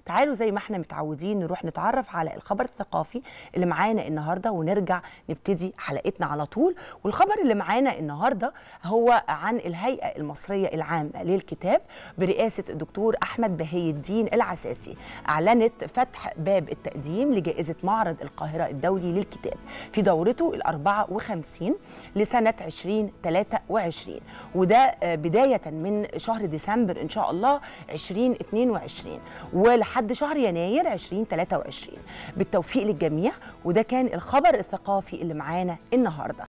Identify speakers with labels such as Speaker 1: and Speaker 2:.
Speaker 1: تعالوا زي ما احنا متعودين نروح نتعرف على الخبر الثقافي اللي معانا النهارده ونرجع نبتدي حلقتنا على طول والخبر اللي معانا النهارده هو عن الهيئه المصريه العامه للكتاب برئاسه الدكتور احمد بهي الدين العساسي اعلنت فتح باب التقديم لجائزه معرض القاهره الدولي للكتاب في دورته ال 54 لسنه 2023 وده بدايه من شهر ديسمبر ان شاء الله 2022 ولحد شهر يناير 2023 بالتوفيق للجميع وده كان الخبر الثقافي اللي معانا النهارده